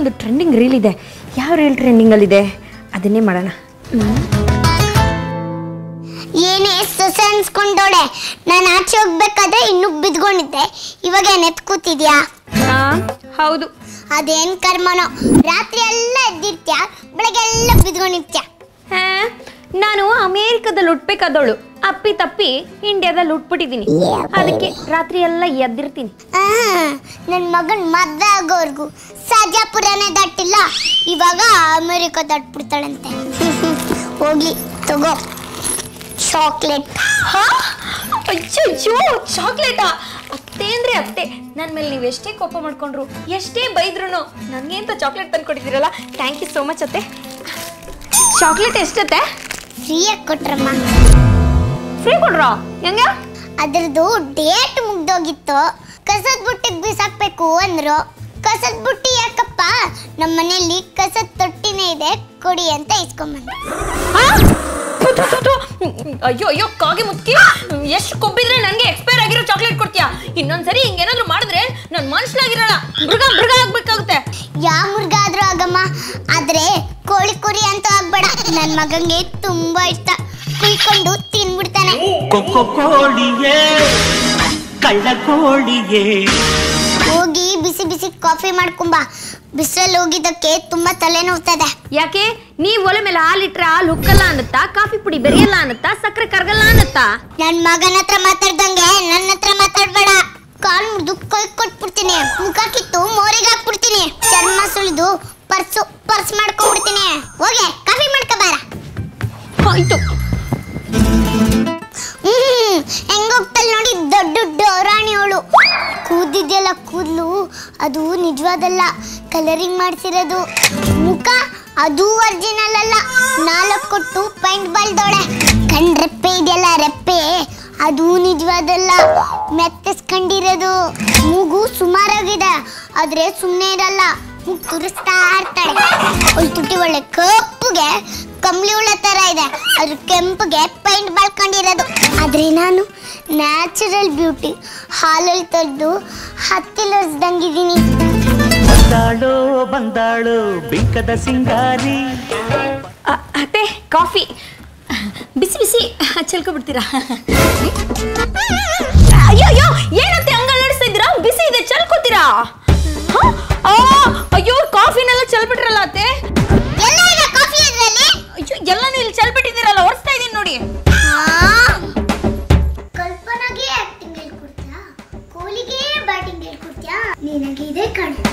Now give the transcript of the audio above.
ಒಂದು trending reel ಇದೆ ಯಾವ ರೀಲ್ ಟ್ರೆಂಡಿಂಗಲ್ಲಿದೆ ಅದನ್ನೇ ಮಾಡೋಣ ಏನೇ ಸೊಸೆ ಅನ್ಸ್ಕೊಂಡೋಳೆ ನಾನು ಆಚೆ ಹೋಗ್ಬೇಕಾದ್ರೆ ಇನ್ನೂ ಬಿದ್ಕೊಂಡಿದ್ದೆ ಇವಾಗ ಏನ್ ಎತ್ ಕೂತಿದ್ಯಾ ಹಾಂ ಹೌದು ಅದೇನ್ ಕರ್ಮನೋ ರಾತ್ರಿ ಎಲ್ಲ ಎದ್ದಿರ್ತ್ಯಾ ಬೆಳಗ್ಗೆ ಎಲ್ಲ ಬಿದ್ಕೊಂಡಿರ್ತ್ಯಾ ಹಾ ನಾನು ಅಮೇರಿಕದಲ್ಲಿ ಹುಟ್ಬೇಕಾದವಳು ಅಪ್ಪಿ ತಪ್ಪಿ ಇಂಡಿಯಾದಲ್ಲಿ ಹುಟ್ಬಿಟ್ಟಿದ್ದೀನಿ ಅದಕ್ಕೆ ರಾತ್ರಿ ಎಲ್ಲ ಎದ್ದಿರ್ತೀನಿ ನನ್ನ ಮಗನ್ ಮದ್ವೆ ಆಗೋರ್ಗು ಸಾಜಾಪುರನೇ ದಾಟಿಲ್ಲ ಇವಾಗ ಅಮೆರಿಕ ದಾಟ್ಬಿಡ್ತಾಳಂತೆ ಹೋಗ್ಲಿ ತಗೋ ಚಾಕ್ಲೇಟ್ ಹಾ ಅಯ್ಯೋ ಚಾಕ್ಲೇಟಾ ಅತ್ತೆ ಅಂದ್ರೆ ಅತ್ತೆ ನನ್ನ ಮೇಲೆ ನೀವು ಎಷ್ಟೇ ಕೋಪ ಮಾಡ್ಕೊಂಡ್ರು ಎಷ್ಟೇ ಬೈದ್ರು ನನಗೆ ಅಂತ ಚಾಕ್ಲೇಟ್ ತಂದು ಕೊಟ್ಟಿದ್ದೀರಲ್ಲ ಥ್ಯಾಂಕ್ ಯು ಸೋ ಮಚ್ ಅತ್ತೆ ಚಾಕ್ಲೇಟ್ ಎಷ್ಟತ್ತೆ ಫ್ರೀಯಾಗಿ ಕೊಟ್ರಮ್ಮ ಫ್ರೀ ಕೊಡ್ರಾ ಹೆಂಗ ಅದ್ರದ್ದು ಡೇಟ್ ಮುಗ್ದೋಗಿತ್ತು ಕಸದ ಬುಟ್ಟಿಗೆ ಬಿಸಾಕ್ಬೇಕು ಅಂದ್ರು ಕಸದ ಬುಟ್ಟಿ ಯಾಕಪ್ಪ ನಮ್ಮ ಮನೆಯಲ್ಲಿ ಕಸದ ತೊಟ್ಟಿನೇ ಇದೆ ಕೊಡಿ ಅಂತ ಇಸ್ಕೊಂಬಂದೆ ಅಯ್ಯೋ ಅಯ್ಯೋ ಕಾಗೆ ಮುತ್ಕಿ ಎಷ್ಟು ಕೊಬ್ಬಿದ್ರೆ ನನಗೆ ಎಕ್ಸ್ಪೈರ್ ಆಗಿರೋ ಚಾಕ್ಲೇಟ್ ಕೊಡ್ತೀಯಾ ಇನ್ನೊಂದ್ಸರಿ ಹಿಂಗೇನಾದ್ರೂ ಮಾಡಿದ್ರೆ ನಾನು ಮನುಷ್ಯನಾಗಿರಲ್ಲ ಮೃಗ ಮೃಗ ಆಗ್ಬೇಕಾಗುತ್ತೆ ಯಾವ ಮುರ್ಗ ಆದ್ರೂ ಆಗಮ್ಮ ಆದ್ರೆ ಕೋಳಿ ಕುರಿ ಅಂತ ಆಗ್ಬೇಡ ನನ್ ಮಗಂಗೆ ತುಂಬಾ ಇಷ್ಟ ಕುಯ್ಕೊಂಡು ತಿನ್ಬಿಡ್ತಾನೆ ಕೊಕ್ಕೊ ಕೋಳಿಯೇ ಕಳ್ಳ ಕೋಳಿಯೇ ಹೋಗಿ ಬಿಸಿ ಬಿಸಿ ಕಾಫಿ ಮಾಡ್ಕೊಂಬ ಬಿಸಿಲಲ್ಲಿ ಹೋಗಿದ್ದಕ್ಕೆ ತುಂಬಾ ತಲೆನೋವ್ತದೆ ಯಾಕೆ ನೀವ್ ಒಲೆ ಮೇಲೆ ಹಾಲಿಟ್ರೆ ಹಾಲು ಹುಕ್ಕಲ್ಲ ಅನ್ನತ್ತಾ ಕಾಫಿ ಪುಡಿ ಬೆರೆಯಲ್ಲ ಅನ್ನತ್ತಾ ಸಕ್ಕರೆ ಕರಗಲ್ಲ ಅನ್ನತ್ತಾ ನನ್ ಮಗನ ಹತ್ರ ಮಾತಾಡ್ದಂಗೆ ನನ್ನ ಹತ್ರ ಮಾತಾಡ್ಬೇಡ ಕಾಲ್ ಮುರಿದು ಕೈ ಕೊಟ್ಬಿಡ್ತೀನಿ ಮುಖ ಕಿತ್ತು ಮೋರಿಗೆ ಹಾಕ್ಬಿಡ್ತೀನಿ ಚರ್ಮ ಸುಳಿದು ಪರ್ಸು ಪರ್ಸ್ ಮಾಡ್ಕೊಂಡ್ಬಿಡ್ತೀನಿ ಹೋಗೆ ಕಾಫಿ ಮಾಡ್ಕೊ ಬಾರ ಆಯ್ತು ಹ್ಮ್ ಹೆಂಗೋಗ್ತಲ್ ನೋಡಿ ದೊಡ್ಡ ಡೋರಾಣಿ ಅವಳು ಕೂದಿದ್ಯಲ್ಲ ಕೂದ್ಲು ಅದು ನಿಜವಾದಲ್ಲ ಕಲರಿಂಗ್ ಮಾಡಿಸಿರೋದು ಮುಖ ಅದು ಒರಿಜಿನಲ್ ಅಲ್ಲ ನಾಲ್ಕು ಕೊಟ್ಟು ಪೈಂಟ್ ಬಳ್ದೋಳೆ ಕಣ್ ರೆಪ್ಪೆ ಇದೆಯಲ್ಲ ರೆಪ್ಪೆ ಅದು ನಿಜವಾದಲ್ಲ ಮೆತ್ತಿಸ್ಕೊಂಡಿರೋದು ಮೂಗು ಸುಮಾರಾಗಿದೆ ಆದ್ರೆ ಸುಮ್ಮನೆ ಇರಲ್ಲ ಮೂಗು ತುರಿಸ್ತಾ ಇರ್ತಾಳೆ ಅವಳು ತುಟಿ ಒಳ್ಳೆ ಕಪ್ಪುಗೆ ಕಂಬ್ಳಿ ಹುಳ ತರ ಇದೆ ಅದ್ರ ಕೆಂಪುಗೆ ಪೈಂಟ್ ಬಳ್ಕೊಂಡಿರೋದು ಆದ್ರೆ ನಾನು ನ್ಯಾಚುರಲ್ ಬ್ಯೂಟಿ ಹಾಲಲ್ಲಿ ತೆಗೆದು ಹತ್ತಿಲರ್ಸ್ದಂಗಿದ್ದೀನಿ ಬಂದಾಳೋ ಬಂದಾಳೋ ಬಿಂಕದ ಸಿಂಗಾರಿ ಅ, ಅತ್ತೆ ಕಾಫಿ ಬಿಸಿ ಬಿಸಿ ಚೆಲ್ಕೊಬಿಡ್ತೀರಾ ಅಯ್ಯೋ ಅಯ್ಯೋ ಏನತ್ತೆ ಹಂಗ ಅಲ್ಲಾಡಿಸ್ತಾ ಇದ್ದೀರಾ ಬಿಸಿ ಇದೆ ಚೆಲ್ಕೋತೀರಾ ಹ? ಆ, ಅಯ್ಯೋ ಕಾಫಿನೆಲ್ಲ ಚೆಲ್ಬಿಟ್ರಲ್ಲ ಅತ್ತೆ ಎಲ್ಲ ಇದೆ ಕಾಫಿ ಇದ್ರಲ್ಲಿ ಅಯ್ಯೋ ಎಲ್ಲಾನು ಇಲ್ಲಿ ಚೆಲ್ಬಿಟ್ಟಿದ್ದೀರಲ್ಲ ಒರೆಸ್ತಾ ಇದೀನಿ ನೋಡಿ ಕಲ್ಪನಾಗೆ ಆಕ್ಟಿಂಗ್ ಹೇಳ್ಕೊಡ್ತೀಯಾ ಕೋಲಿಗೆ ಬ್ಯಾಟಿಂಗ್ ಹೇಳ್ಕೊಡ್ತೀಯಾ ನಿನಗೆ ಇದೆ ಕಣೆ